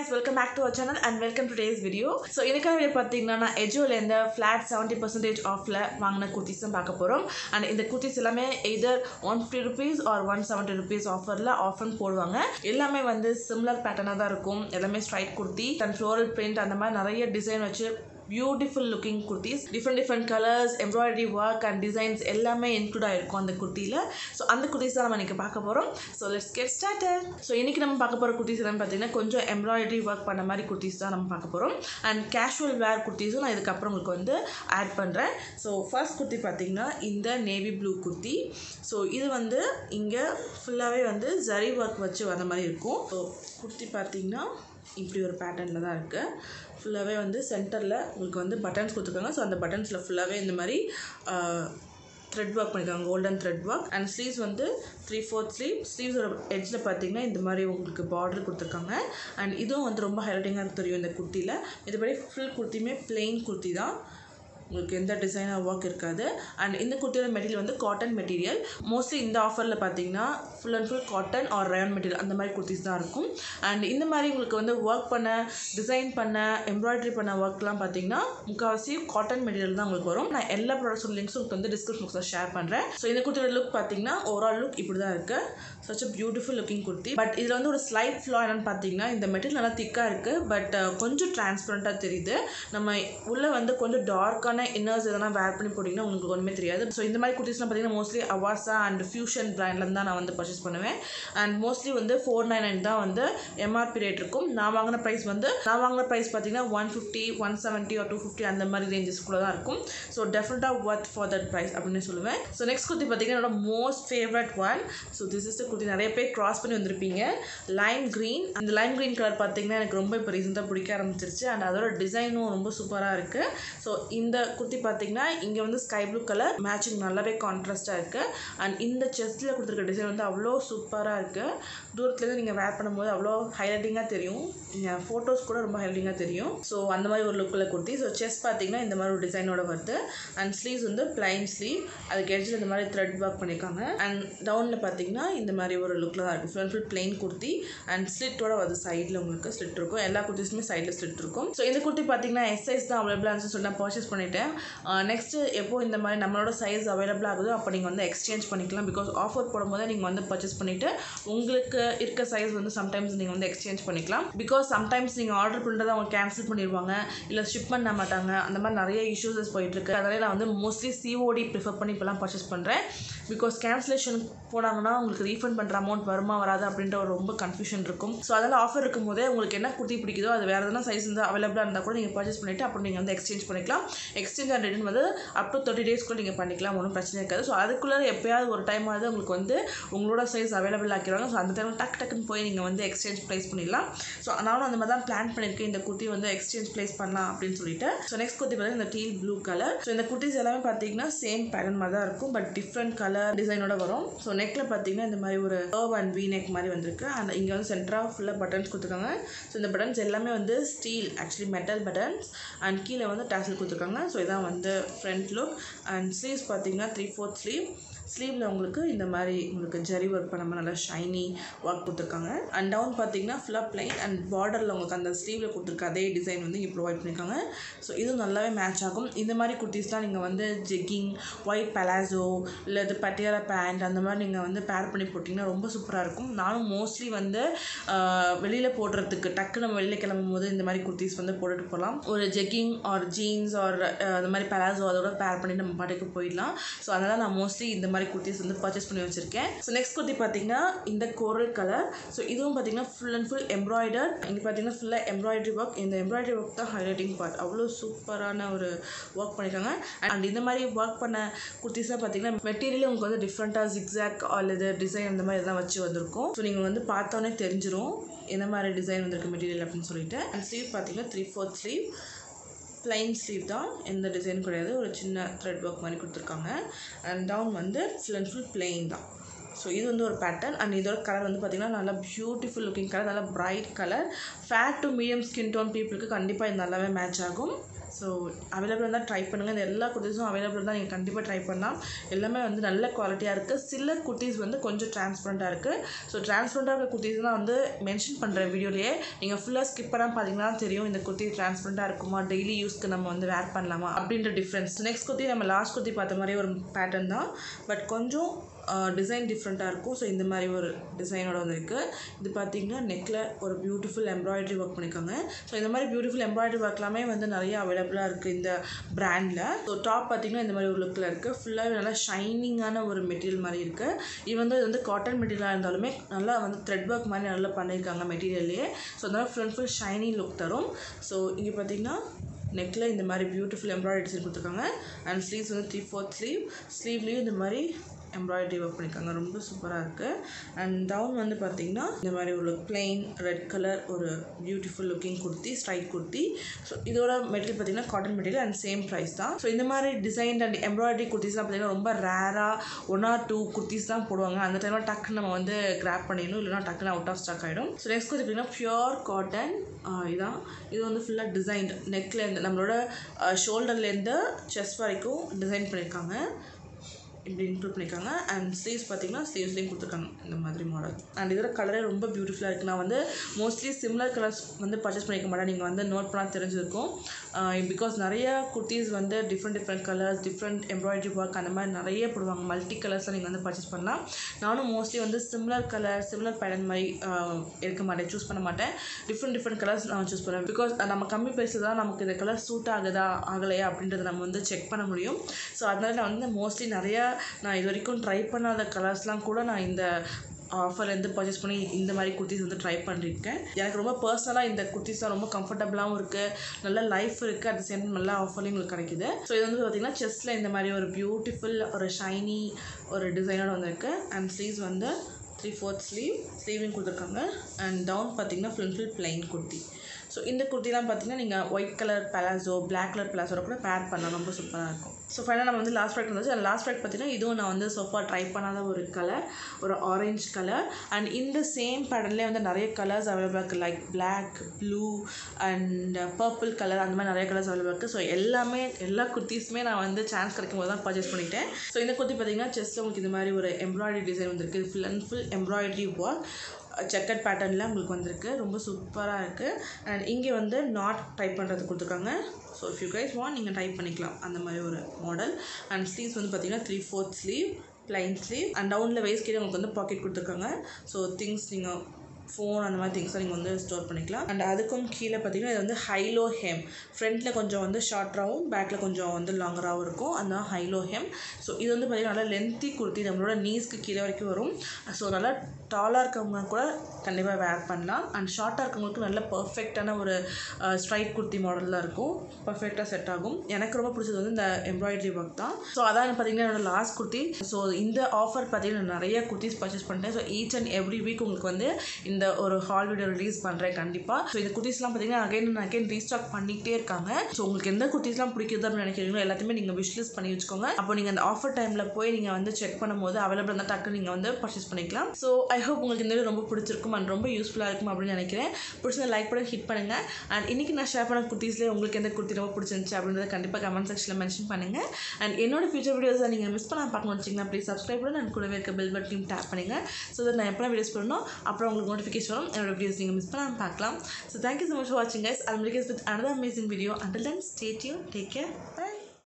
guys welcome back to our channel and welcome to days video so எனக்கான video பார்த்தீங்கன்னா நான் எஜோலேருந்து flat seventy percentage ஆஃபில் வாங்கின குர்த்திஸ் தான் பார்க்க போகிறோம் அண்ட் இந்த குர்த்திஸ் எல்லாமே either one fifty rupees or one seventy rupees ஆஃபரில் ஆஃபர்னு போடுவாங்க எல்லாமே வந்து சிம்லர் பேட்டர்னாக தான் இருக்கும் எல்லாமே straight kurti and floral print அந்த மாதிரி நிறைய டிசைன் வச்சு beautiful looking kurtis different different colours embroidery work and designs எல்லாமே இன்க்ளூட் ஆகிருக்கும் அந்த குர்த்தியில் ஸோ அந்த குர்த்திஸ் தான் நம்ம இன்றைக்கி பார்க்க போகிறோம் so let's get started so இன்றைக்கி நம்ம பார்க்க போகிற குர்த்திஸ் எல்லாமே பார்த்தீங்கன்னா கொஞ்சம் எம்ப்ராய்டரி ஒர்க் பண்ண மாதிரி குர்த்திஸ் தான் நம்ம பார்க்க போகிறோம் அண்ட் கேஷுவல் வேர் குர்த்திஸும் நான் இதுக்கப்புறம் உங்களுக்கு வந்து ஆட் பண்ணுறேன் ஸோ ஃபர்ஸ்ட் குர்த்தி பார்த்தீங்கன்னா இந்த நேவி ப்ளூ குர்த்தி ஸோ இது வந்து இங்கே ஃபுல்லாகவே வந்து ஜரி ஒர்க் வச்சு வர மாதிரி இருக்கும் ஸோ குர்த்தி பார்த்தீங்கன்னா இப்படி ஒரு பேட்டர்னில் தான் இருக்குது ஃபுல்லாகவே வந்து சென்டரில் உங்களுக்கு வந்து பட்டன்ஸ் கொடுத்துருக்காங்க ஸோ அந்த பட்டன்ஸில் ஃபுல்லாகவே இந்த மாதிரி த்ரெட் ஒர்க் பண்ணியிருக்காங்க golden thread work and sleeves வந்து த்ரீ ஃபோர்த் ஸ்லீவ் ஸ்லீவ்ஸோட எட்ஜில் பார்த்தீங்கன்னா இந்த மாதிரி உங்களுக்கு பார்டர் கொடுத்துருக்காங்க அண்ட் இதுவும் வந்து ரொம்ப ஹைலைட்டிங்காக தெரியும் இந்த குர்த்தியில் இதுபடி ஃபுல் குர்த்தியுமே பிளெயின் குர்த்தி தான் உங்களுக்கு எந்த டிசைனர் ஒர்க் இருக்காது அண்ட் இந்த குர்த்தியோட மெட்டீரியல் வந்து காட்டன் மெட்டீரியல் மோஸ்ட்லி இந்த ஆஃபரில் பார்த்தீங்கன்னா full and full cotton or rayon material அந்த மாதிரி குர்த்திஸ் தான் இருக்கும் அண்ட் இந்த மாதிரி உங்களுக்கு வந்து ஒர்க் பண்ண டிசைன் பண்ண எம்ப்ராய்டரி பண்ண ஒர்க்லாம் பார்த்தீங்கன்னா முக்கால்வாசி காட்டன் மெட்டீரியல் தான் உங்களுக்கு வரும் நான் எல்லா ப்ராடக்ட்ஸோட லிங்க்ஸும் உங்களுக்கு வந்து டிஸ்கிரிப்ஷன் பாக்ஸில் ஷேர் பண்ணுறேன் ஸோ இந்த குர்த்தியோட லுக் பார்த்தீங்கன்னா ஓவரால் லுக் இப்படி தான் இருக்குது such a beautiful looking kurti but இதில் வந்து ஒரு ஸ்லைட் ஃப்ளா என்னன்னு பார்த்தீங்கன்னா இந்த மெட்டீரியல் நல்லா திக்காக இருக்குது பட் கொஞ்சம் டிரான்ஸ்பரண்ட்டாக தெரியுது நம்ம உள்ளே வந்து கொஞ்சம் டார்க்கான இன்னர்ஸ் எதனா வேர் பண்ணி போட்டிங்கன்னா உங்களுக்கு ஒன்றுமே தெரியாது ஸோ இந்த மாதிரி குர்த்திஸ்லாம் பார்த்தீங்கன்னா மோஸ்ட்லி அவாசா அண்ட் ஃபியூஷன் பிராண்ட்லேருந்து தான் நான் வந்து பர்ச்சேஸ் பண்ணுவேன் அண்ட் மோஸ்ட்லி வந்து ஃபோர் நைன் நைன் தான் வந்து எம்ஆர்பி ரேட் இருக்கும் நான் வாங்கின ப்ரைஸ் வந்து நான் வாங்கின ப்ரைஸ் பார்த்தீங்கன்னா ஒன் ஃபிஃப்டி ஒன் செவன்ட்டி ஒரு டூ ஃபிஃப்டி அந்த மாதிரி ரேஞ்சஸ்க்குள்ளே தான் இருக்கும் ஸோ டெஃபினட்டாக ஒர்த் ஃபார் தட் ப்ரைஸ் அப்படின்னு சொல்லுவேன் ஸோ நெக்ஸ்ட் குர்த்தி பார்த்தீங்கன்னா என்னோட most favourite one so this is the kurti நிறைய பேர் கிராஸ் பண்ணி வந்திருப்பீங்க லைன் க்ரீன் அந்த லைன் க்ரீன் கலர் பார்த்தீங்கன்னா எனக்கு ரொம்ப இப்போ ரீசெண்டாக பிடிக்க ஆரம்பிச்சிருச்சு அண்ட் அதோட டிசைனும் ரொம்ப சூப்பராக இருக்குது ஸோ இந்த குர்த்தி பார்த்தீங்கன்னா இங்கே வந்து ஸ்கை ப்ளூ கலர் மேட்சிங் நல்லாவே கான்ட்ராஸ்ட்டாக இருக்குது அண்ட் இந்த செஸ்ட்டில் கொடுத்துருக்க டிசைன் வந்து அவ்வளோ சூப்பராக இருக்குது தூரத்துலேருந்து நீங்கள் வேர் பண்ணும்போது அவ்வளோ ஹைலைட்டிங்காக தெரியும் நீங்கள் ஃபோட்டோஸ் கூட ரொம்ப ஹைலைட்டிங்காக தெரியும் ஸோ அந்த மாதிரி ஒரு லுக்கில் குர்த்தி ஸோ செஸ் பார்த்தீங்கன்னா இந்த மாதிரி ஒரு டிசைனோட வருது அண்ட் ஸ்லீவ்ஸ் வந்து பிளைன் ஸ்லீவ் அதுக்கு எட்ஜில் இந்த மாதிரி த்ரெட் ஒர்க் பண்ணியிருக்காங்க அண்ட் டவுனில் பார்த்தீங்கன்னா இந்த மாதிரி ஒரு லுக்கில் தான் இருக்கும் full full plain kurti and ஸ்லிட்டோட வருது சைடில் உங்களுக்கு ஸ்லிட் இருக்கும் எல்லா குர்த்திஸுமே சைடில் ஸ்லிட் இருக்கும் ஸோ இந்த குர்த்தி பார்த்தீங்கன்னா எஸ் சைஸ் தான் அவைலபிளாக இருந்துச்சு சொல்லி நான் பர்ச்சேஸ் பண்ணிட்டேன் நெக்ஸ்ட்டு எப்போ இந்த மாதிரி நம்மளோட சைஸ் அவைலபிள் ஆகுதோ அப்போ நீங்கள் வந்து எக்ஸ்சேஞ்ச் பண்ணிக்கலாம் பிகாஸ் ஆஃபர் போடும்போது நீங்கள் வந்து பர்ச்சேஸ் பண்ணிவிட்டு உங்களுக்கு இருக்க சைஸ் வந்து சம்டைம்ஸ் நீங்கள் வந்து எக்ஸ்சேஞ்ச் பண்ணிக்கலாம் பிகாஸ் சம்டைம்ஸ் நீங்கள் ஆர்டர் பண்ணுறதை அவங்க கேன்சல் பண்ணிடுவாங்க இல்லை ஷிப் பண்ண மாட்டாங்க அந்த மாதிரி நிறைய இஷ்யூஸஸ் போயிட்டுருக்கு அதனால நான் வந்து மோஸ்ட்லி சிஓடி ப்ரிஃபர் பண்ணி இப்போலாம் பர்ச்சேஸ் பண்ணுறேன் பிகாஸ் கேன்சலேஷன் போனாங்கன்னா உங்களுக்கு ரீஃபண்ட் பண்ணுற அமௌண்ட் வருமா வராது அப்படின்ற ஒரு ரொம்ப கன்ஃபியூஷன் இருக்கும் ஸோ அதனால் ஆஃபர் இருக்கும் போதே உங்களுக்கு என்ன குர்த்தி பிடிக்குதோ அது வேறு எதனா சைஸ் வந்து அவைலபிளாக இருந்தால் கூட நீங்கள் பர்ச்சேஸ் பண்ணிவிட்டு அப்புறம் நீங்கள் வந்து எக்ஸ்சேஞ்ச் பண்ணிக்கலாம் எக்ஸ்சேஞ்ச் அண்ட் ரிட்டன் வந்து அப் டு தேர்ட்டி டேஸ்க்குள்ள நீங்கள் பண்ணிக்கலாம் ஒன்றும் பிரச்சனை இருக்காது ஸோ அதுக்குள்ளே எப்போயாவது ஒரு டைம் ஆகுது உங்களுக்கு வந்து உங்களோட சைஸ் அவைலபிள் ஆக்கிடுவாங்க ஸோ அந்த டைம் டக்கு டக்குன்னு போய் நீங்கள் வந்து எக்ஸ்சேஞ்ச் ப்ளேஸ் பண்ணிடலாம் ஸோ நானும் அந்த மாதிரி தான் பிளான் பண்ணியிருக்கேன் இந்த குர்த்தி வந்து எக்ஸ்சேஞ்ச் ப்ளேஸ் பண்ணலாம் அப்படின்னு சொல்லிட்டு ஸோ நெக்ஸ்ட் குர்த்தி பார்த்தீங்கன்னா இந்த டீல் ப்ளூ கலர் ஸோ இந்த குர்த்திஸ் எல்லாமே பார்த்தீங்கன்னா சேம் பேட்டர்ன் மாதிரி தான் இருக்கும் பட் டிஃப்ரெண்ட் கலர் டிசைனோட வரும் ஸோ நெக்கில் பார்த்தீங்கன்னா இந்த மாதிரி ஒரு கர்வ் அண்ட் வி நெக் மாதிரி வந்திருக்கு அண்ட் இங்கே வந்து சென்டராக ஃபுல்லாக பட்டன்ஸ் கொடுத்துருக்காங்க ஸோ இந்த பட்டன்ஸ் எல்லாமே வந்து steel actually metal buttons and கீழே வந்து டேசல் கொடுத்துருக்காங்க ஸோ இதான் வந்து ஃப்ரண்ட் லுக் அண்ட் ஸ்லீவ்ஸ் பார்த்தீங்கன்னா த்ரீ ஃபோர்த் ஸ்லீவ் ஸ்லீவில் உங்களுக்கு இந்த மாதிரி உங்களுக்கு ஜரி ஒர்க் பண்ண மாதிரி நல்லா ஷைனி ஒர்க் கொடுத்துருக்காங்க அண்ட் டவுன் பார்த்தீங்கன்னா ஃபுல்லாக பிளைன் அண்ட் பார்டரில் உங்களுக்கு அந்த ஸ்லீவில் கொடுத்துருக்க அதே டிசைன் வந்து இங்கே ப்ரொவைட் பண்ணியிருக்காங்க ஸோ இதுவும் நல்லாவே மேட்ச் ஆகும் இந்த மாதிரி குர்த்திஸ்லாம் நீங்கள் வந்து ஜெக்கிங் ஒயிட் பலாசோ இல்லை இது பட்டியாலா பேண்ட் அந்த மாதிரி நீங்கள் வந்து பேர் பண்ணி போட்டிங்கன்னா ரொம்ப சூப்பராக இருக்கும் நானும் மோஸ்ட்லி வந்து வெளியில் போடுறதுக்கு டக்கு நம்ம வெளியில் கிளம்பும் போது இந்த மாதிரி குர்த்திஸ் வந்து போட்டுட்டு போகலாம் ஒரு ஜெக்கிங் ஆர் ஜீன்ஸ் ஆர் அந்த மாதிரி பலாசோ அதோட பேர் பண்ணி நம்ம பாட்டுக்கு போயிடலாம் ஸோ அதனால் நான் மோஸ்ட்லி இந்த மாதிரி குர்த்திஸ் வந்து பர்ச்சேஸ் பண்ணி வச்சுருக்கேன் ஸோ நெக்ஸ்ட் குர்த்தி பார்த்தீங்கன்னா இந்த கோரல் கலர் ஸோ இதுவும் பார்த்தீங்கன்னா ஃபுல் அண்ட் ஃபுல் எம்ப்ராய்டர் இங்கே பார்த்தீங்கன்னா ஃபுல்லாக எம்ப்ராய்டரி ஒர்க் இந்த எம்ப்ராய்டரி ஒர்க் தான் ஹைலைட்டிங் பார்ட் அவ்வளோ சூப்பரான ஒரு ஒர்க் பண்ணியிருக்காங்க அண்ட் இந்த மாதிரி ஒர்க் பண்ண குர்த்திஸ்லாம் பார்த்தீங்கன்னா மெட்டீரியல் உங்களுக்கு வந்து டிஃப்ரெண்ட்டாக ஜிக்ஸாக் அல்லது டிசைன் அந்த மாதிரி எல்லாம் வச்சு வந்திருக்கும் ஸோ நீங்கள் வந்து பார்த்தோன்னே தெரிஞ்சிரும் என்ன மாதிரி டிசைன் வந்திருக்கு மெட்டீரியல் அப்படின்னு சொல்லிட்டு அண்ட் ஸ்லீவ் பார்த்தீங்கன்னா three fourth sleeve plain sleeve தான் எந்த டிசைன் கிடையாது ஒரு சின்ன த்ரெட் ஒர்க் மாதிரி கொடுத்துருக்காங்க அண்ட் டவுன் வந்து ஃபுல் அண்ட் ஃபுல் பிளெயின் தான் ஸோ இது வந்து ஒரு பேட்டர்ன் அண்ட் இதோட கலர் வந்து பார்த்திங்கன்னா நல்லா பியூட்டிஃபுல் லுக்கிங் கலர் நல்லா bright colour fair to medium skin tone பீப்புளுக்கு கண்டிப்பாக இது நல்லாவே மேட்ச் ஆகும் ஸோ அவைலபிள் இருந்தால் ட்ரை பண்ணுங்கள் இந்த எல்லா குர்த்திஸும் அவைலபிள் தான் நீங்கள் கண்டிப்பாக ட்ரை பண்ணலாம் எல்லாமே வந்து நல்ல குவாலிட்டியாக இருக்குது சில குர்த்திஸ் வந்து கொஞ்சம் டிரான்ஸ்பரண்ட்டாக இருக்குது ஸோ டிரான்ஸ்பரண்ட்டாக இருக்க குர்த்திஸ் தான் வந்து மென்ஷன் பண்ணுறேன் வீடியோலேயே நீங்கள் ஃபுல்லாக ஸ்கிப் பண்ணால் பார்த்தீங்கன்னா தெரியும் இந்த குர்த்தி டிரான்ஸ்பரண்ட்டாக இருக்குமா டெய்லி யூஸ்க்கு நம்ம வந்து வேர் பண்ணலாமா அப்படின்ற டிஃப்ரென்ஸ் நெக்ஸ்ட் குர்த்தி நம்ம லாஸ்ட் குர்த்தி பார்த்த மாதிரி ஒரு பேட்டர்ன் தான் பட் கொஞ்சம் டிசைன் டிஃப்ரெண்ட்டாக இருக்கும் ஸோ இந்த மாதிரி ஒரு டிசைனோட வந்திருக்கு இது பார்த்தீங்கன்னா நெக்கில் ஒரு பியூட்டிஃபுல் எம்ப்ராய்டரி ஒர்க் பண்ணியிருக்காங்க ஸோ இந்த மாதிரி பியூட்டிஃபுல் எம்ப்ராய்டரி ஒர்க்லாமே வந்து நிறைய அவைலபிளாக இருக்குது இந்த பிராண்டில் ஸோ டாப் பார்த்தீங்கன்னா இந்த மாதிரி ஒரு லுக்கில் இருக்குது ஃபுல்லாகவே நல்லா ஷைனிங்கான ஒரு மெட்டீரியல் மாதிரி இருக்குது இது வந்து இது வந்து காட்டன் மெட்டீரியலாக இருந்தாலுமே நல்லா வந்து த்ரெட் ஒர்க் மாதிரி நல்லா பண்ணியிருக்காங்க மெட்டீரியல்லையே ஸோ அதனால் ஃபுல் ஃபுல் ஷைனி லுக் தரும் ஸோ இங்கே பார்த்தீங்கன்னா நெக்கில் இந்த மாதிரி பியூட்டிஃபுல் எம்ப்ராய்டரி டிசைன் கொடுத்துருக்காங்க அண்ட் ஸ்லீவ்ஸ் வந்து த்ரீ ஃபோர்த் ஸ்லீவ் ஸ்லீவ்லேயும் இந்த மாதிரி எம்ப்ராய்டரி ஒர்க் பண்ணியிருக்காங்க ரொம்ப சூப்பராக இருக்குது அண்ட் டவுன் வந்து பார்த்திங்கன்னா இந்த மாதிரி ஒரு பிளெயின் ரெட் கலர் ஒரு beautiful looking kurti straight kurti so இதோட மெட்டீரியல் பார்த்திங்கன்னா cotton material and same price தான் ஸோ இந்த மாதிரி டிசைன் அண்ட் எம்ப்ராய்டரி குர்த்திஸ்லாம் பார்த்திங்கன்னா ரொம்ப ரேராக ஒன் ஆர் டூ குர்த்திஸ் தான் போடுவாங்க அந்த டைமில் டக்குன்னு நம்ம வந்து கிராப் பண்ணிடணும் இல்லைனா டக்குன்னு அவுட் ஆஃப் ஸ்டாக் ஆகிடும் ஸோ நெக்ஸ்ட் குர்த்தி பார்த்திங்கன்னா பியூர் காட்டன் இதான் இது வந்து ஃபுல்லாக டிசைன்டு நெக்லேருந்து நம்மளோட ஷோல்டர்லேருந்து செஸ்ட் வரைக்கும் டிசைன் பண்ணியிருக்காங்க இப்படி இன்க்ளூட் பண்ணியிருக்காங்க அண்ட் ஸ்லீவ்ஸ் பார்த்தீங்கன்னா ஸ்லீவ்ஸ்லேயும் கொடுத்துருக்காங்க இந்த மாதிரி மாடல் அண்ட் இதோட கலரே ரொம்ப பியூட்டிஃபுல்லாக இருக்குது நான் வந்து மோஸ்ட்லி சிமிலர் கலர்ஸ் வந்து பர்ச்சேஸ் பண்ணிக்க மாட்டேன் நீங்கள் வந்து நோட் பண்ணால் தெரிஞ்சிருக்கும் பிகாஸ் நிறைய குர்த்திஸ் வந்து different different colours different embroidery work அந்த மாதிரி நிறைய போடுவாங்க மல்டி கலர்ஸில் நீங்கள் வந்து பர்ச்சேஸ் பண்ணலாம் நானும் மோஸ்ட்லி வந்து சிமிலர் கலர் சிமிலர் பேட்டர்ன் மாதிரி எடுக்க மாட்டேன் சூஸ் பண்ண மாட்டேன் டிஃப்ரெண்ட் டிஃப்ரெண்ட் கலர்ஸ் நான் சூஸ் பண்ணுவேன் பிகாஸ் நம்ம கம்மி ப்ரைஸில் தான் நமக்கு இந்த கலர் சூட் ஆகுதா ஆகலையா அப்படின்றத நம்ம வந்து செக் பண்ண முடியும் ஸோ அதனால நான் வந்து மோஸ்ட்லி நிறையா நான் இது வரைக்கும் ட்ரை பண்ணாத கலர்ஸ்லாம் கூட நான் இந்த ஆஃபர்லேருந்து பர்ச்சேஸ் பண்ணி இந்த மாதிரி குர்த்திஸ் வந்து ட்ரை பண்ணியிருக்கேன் எனக்கு ரொம்ப பர்சனலாக இந்த குர்த்திஸ்லாம் ரொம்ப கம்ஃபர்டபுளாகவும் இருக்குது நல்ல லைஃப் இருக்குது அட் சேம் நல்ல ஆஃபர்லையும் உங்களுக்கு கிடைக்குது ஸோ இது வந்து பார்த்திங்கன்னா செஸ்ட்டில் இந்த மாதிரி ஒரு பியூட்டிஃபுல் ஒரு ஷைனி ஒரு டிசைனோட வந்திருக்கு அண்ட் ஸ்லீவ்ஸ் வந்து த்ரீ ஃபோர்த் ஸ்லீவ் ஸ்லீவிங் கொடுத்துருக்காங்க அண்ட் டவுன் பார்த்தீங்கன்னா full full plain kurti so இந்த குர்த்திலாம் பார்த்தீங்கன்னா நீங்கள் white colour palazzo black colour பலாசோட கூட பேர் பண்ணலாம் ரொம்ப சூப்பராக இருக்கும் ஸோ ஃபைனலாக நம்ம வந்து லாஸ்ட் ப்ராடக்ட் வந்துச்சு அந்த லாஸ்ட் ப்ராடக்ட் பார்த்தீங்கன்னா இதுவும் நான் வந்து சோஃபா ட்ரை பண்ணாத ஒரு கலர் ஒரு ஆரஞ்சு கலர் அண்ட் இந்த சேம் பேட்டர்ன்லேயே வந்து நிறைய கலர்ஸ் அவைலபிளாக இருக்குது like black blue and purple colour அந்த மாதிரி நிறைய கலர்ஸ் அவைலபிளாக இருக்குது ஸோ எல்லாமே எல்லா குர்த்திஸுமே நான் வந்து சான்ஸ் கிடைக்கும் போது தான் பர்ச்சேஸ் பண்ணிட்டேன் ஸோ இந்த குர்த்தி பார்த்தீங்கன்னா செஸ்ட்டில் உங்களுக்கு இது மாதிரி ஒரு எம்ப்ராய்டரி டிசைன் வந்திருக்கு இது full and full embroidery work checked பேட்டர்னில் உங்களுக்கு வந்திருக்கு ரொம்ப சூப்பராக இருக்குது அண்ட் இங்கே வந்து நாட் டைப் பண்ணுறது கொடுத்துருக்காங்க so if you guys want நீங்கள் டைப் பண்ணிக்கலாம் அந்த மாதிரி ஒரு மாடல் அண்ட் ஸ்லீவ்ஸ் வந்து பார்த்தீங்கன்னா three fourth sleeve plain sleeve and டவுனில் வேஸ்ட் கீழே உங்களுக்கு வந்து பாக்கெட் கொடுத்துருக்காங்க ஸோ திங்ஸ் நீங்கள் ஃபோன் அந்த மாதிரி திங்ஸை நீங்கள் வந்து ஸ்டோர் பண்ணிக்கலாம் அண்ட் அதுக்கும் கீழே பார்த்தீங்கன்னா இது வந்து ஹைலோ ஹெம் ஃப்ரண்ட்டில் கொஞ்சம் வந்து ஷார்ட்டராகவும் பேக்கில் கொஞ்சம் வந்து லாங்கராகவும் இருக்கும் அந்த ஹைலோ ஹெம் ஸோ இது வந்து பார்த்திங்கன்னா நல்லா லென்த்தி குர்த்தி நம்மளோட நீஸ்க்கு கீழே வரைக்கும் வரும் ஸோ நல்லா டாலாக இருக்கவங்க கூட கண்டிப்பாக வேர் பண்ணலாம் அண்ட் ஷார்ட்டாக இருக்கவங்களுக்கு நல்ல பர்ஃபெக்டான ஒரு ஸ்ட்ரைட் குர்த்தி மாடலில் இருக்கும் பர்ஃபெக்டாக செட் ஆகும் எனக்கு ரொம்ப பிடிச்சது வந்து இந்த எம்ப்ராய்டரி ஒர்க் தான் ஸோ அதான் பார்த்தீங்கன்னா என்னோட லாஸ்ட் குர்த்தி ஸோ இந்த ஆஃபர் பார்த்தீங்கன்னா நான் நிறைய குர்த்திஸ் பர்ச்சேஸ் பண்ணிட்டேன் so each and every week உங்களுக்கு வந்து இந்த ஒரு ஹால் வீடியோ ரிலீஸ் பண்ணுறேன் கண்டிப்பாக ஸோ இந்த குர்த்திஸ்லாம் பார்த்தீங்கன்னா அகைன் அண்ட் அகைன் ரீஸ்டாக் பண்ணிக்கிட்டே இருக்காங்க ஸோ உங்களுக்கு எந்த குர்த்திஸ்லாம் பிடிக்குது அப்படின்னு நினைக்கிறீங்களோ எல்லாத்தையுமே நீங்கள் விஷ்லிஸ்ட் பண்ணி வச்சுக்கோங்க அப்போ நீங்கள் அந்த ஆஃபர் டைமில் போய் நீங்கள் வந்து செக் பண்ணும்போது அவைலபிள் இருந்தால் டக்கு நீங்கள் வந்து பர்ச்சேஸ் பண்ணிக்கலாம் ஸோ ஐ ஹோப் உங்களுக்கு இந்த வீடியோ ரொம்ப பிடிச்சிருக்கும் அண்ட் ரொம்ப யூஸ்ஃபுல்லாக இருக்கும் அப்படின்னு நினைக்கிறேன் பிடிச்சத லைக் பண்ணி ஹிட் பண்ணுங்கள் அண்ட் இன்றைக்கி நான் ஷேர் பண்ண குர்த்திஸ்லேயே உங்களுக்கு எந்த குர்த்தி ரொம்ப பிடிச்சிருந்துச்சு அப்படின்றத கண்டிப்பாக கமெண்ட் செக்ஷனில் மென்ஷன் பண்ணுங்கள் அண்ட் என்னோட ஃபியூச்சர் வீடியோஸை நீங்கள் மிஸ் பண்ணாம பார்க்கணும்னு வச்சிங்கன்னா ப்ளீஸ் சப்ஸ்கிரைப் பண்ணி நான் கூடவே இருக்க பெல் பட்டனையும் டேப் பண்ணுங்கள் ஸோ தட் நான் எப்போ வீடியோஸ் பண்ணணும் அப்புறம் உங்களுக்கு நோட்டிஃபிகேஷன் வரும் என்னோட வீடியோஸ் நீங்கள் மிஸ் பண்ணாமல் பார்க்கலாம் so thank you so much for வாட்சிங் guys I'll with another amazing video until then stay tuned take care bye